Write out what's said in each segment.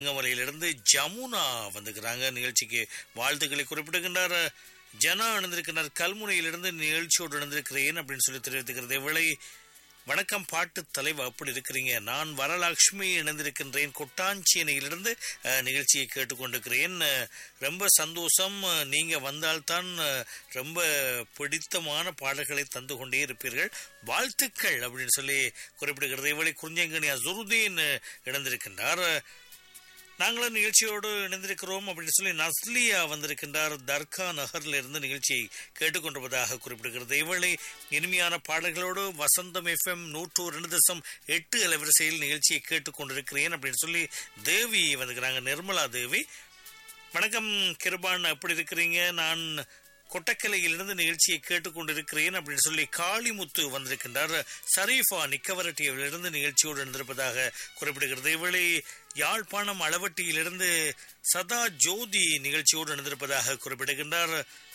சிங்கமலையிலிருந்து ஜமுனா வந்துக்கிறாங்க நிகழ்ச்சிக்கு வாழ்த்துக்களை குறிப்பிடுகின்றார் ஜனா இணைந்திருக்கிறார் கல்முனையிலிருந்து நிகழ்ச்சியோடு இணைந்திருக்கிறேன் அப்படின்னு சொல்லி தெரிவித்துக்கிறது இவளை வணக்கம் பாட்டு தலைவர் அப்படி இருக்கிறீங்க நான் வரலட்சுமி இணைந்திருக்கின்றேன் கொட்டாஞ்சியனையிலிருந்து அஹ், நிகழ்ச்சியை கேட்டுக்கொண்டிருக்கிறேன் அஹ், ரொம்ப சந்தோஷம் அஹ், நீங்க வந்தால்தான் அஹ், ரொம்ப பிடித்தமான பாடல்களை தந்து கொண்டே இருப்பீர்கள் வாழ்த்துக்கள் அப்படின்னு சொல்லி குறிப்பிடுகிறது இவளை குறிஞ்சங்கனி அசுருதீன் இணைந்திருக்கின்றார் நாங்களும் நிகழ்ச்சியோடு இணைந்திருக்கிறோம் அப்படின்னு சொல்லி நஸ்லியா வந்திருக்கின்றார் தர்கா நகர்ல இருந்து நிகழ்ச்சியை கேட்டுக்கொண்டிருப்பதாக குறிப்பிடுகிறது இவளை இனிமையான பாடல்களோடு வசந்தம் எஃப்எம் நூற்று ரெண்டு தசம் எட்டு அலைவரிசையில் நிகழ்ச்சியை கேட்டுக்கொண்டிருக்கிறேன் அப்படின்னு சொல்லி தேவி வந்துக்கிறாங்க நிர்மலா தேவி வணக்கம் கிருபான் எப்படி இருக்கிறீங்க நான் கொட்டக்கலையிலிருந்து நிகழ்ச்சியை கேட்டுக்கொண்டிருக்கிறேன் அப்படின்னு சொல்லி காளிமுத்து வந்திருக்கின்றார் சரீஃபா நிக்கவரட்டியிலிருந்து நிகழ்ச்சியோடு இருந்திருப்பதாக குறிப்பிடுகிறது இவளை யாழ்ப்பாணம் அளவட்டியிலிருந்து சதா ஜோதி நிகழ்ச்சியோடு இருந்திருப்பதாக குறிப்பிடுகின்றார்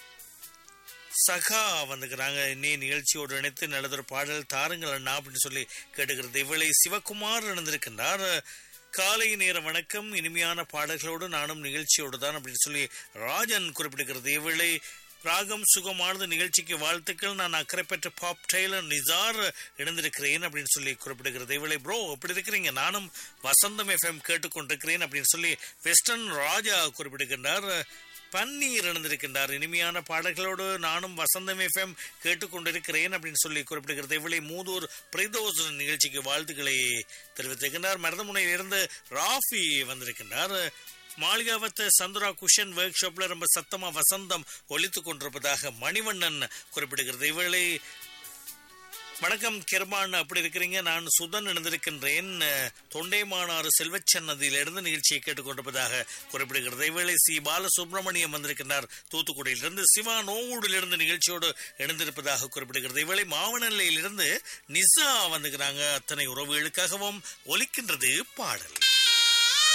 சகா வந்துக்கிறாங்க இன்னே நிகழ்ச்சியோடு இணைத்து நல்லதொரு பாடல் தாருங்கள் அண்ணா அப்படின்னு சொல்லி கேட்டுக்கிறது இவளை சிவகுமார் இணைந்திருக்கின்றார் காலை நேர வணக்கம் இனிமையான பாடல்களோடு நானும் நிகழ்ச்சியோடு தான் அப்படின்னு சொல்லி ராஜன் குறிப்பிடுகிறது இவளை ராகம் சுகமானது நிகழ்ச்சிக்கு வாழ்த்துக்கள் நான் அக்கறை பெற்ற பாப் டெய்லர் நிசார் இணைந்திருக்கிறேன் அப்படின்னு சொல்லி குறிப்பிடுகிறது இவளை ப்ரோ எப்படி இருக்கிறீங்க நானும் வசந்தம் எஃப்எம் கேட்டுக்கொண்டிருக்கிறேன் அப்படின்னு சொல்லி வெஸ்டர்ன் ராஜா குறிப்பிடுகின்றார் பன்னீர் இணைந்திருக்கின்றார் இனிமையான பாடல்களோடு நானும் வசந்தம் எஃப்எம் கேட்டுக்கொண்டிருக்கிறேன் அப்படின்னு சொல்லி குறிப்பிடுகிறது இவளை மூதூர் பிரதோஷ் நிகழ்ச்சிக்கு வாழ்த்துக்களை தெரிவித்திருக்கின்றார் மருதமுனையிலிருந்து ராஃபி வந்திருக்கின்றார் மாளிகாவத்த சந்துரா குஷன் ஒர்க் ஷாப்ல ரொம்ப சத்தமா வசந்தம் ஒலித்துக் கொண்டிருப்பதாக மணிவண்ணன் குறிப்பிடுகிறது இவளை வணக்கம் கிருபான் அப்படி இருக்கிறீங்க நான் சுதன் இணைந்திருக்கின்றேன் அஹ், தொண்டைமானாறு செல்வச்சன்னதியிலிருந்து நிகழ்ச்சியை கேட்டுக்கொண்டிருப்பதாக குறிப்பிடுகிறது இவளை சி பாலசுப்ரமணியம் வந்திருக்கின்றார் தூத்துக்குடியிலிருந்து சிவா நோவூடிலிருந்து நிகழ்ச்சியோடு இணைந்திருப்பதாக குறிப்பிடுகிறது இவளை மாவனல்லையிலிருந்து நிசா வந்துக்கிறாங்க அத்தனை உறவுகளுக்காகவும் ஒலிக்கின்றது பாடல்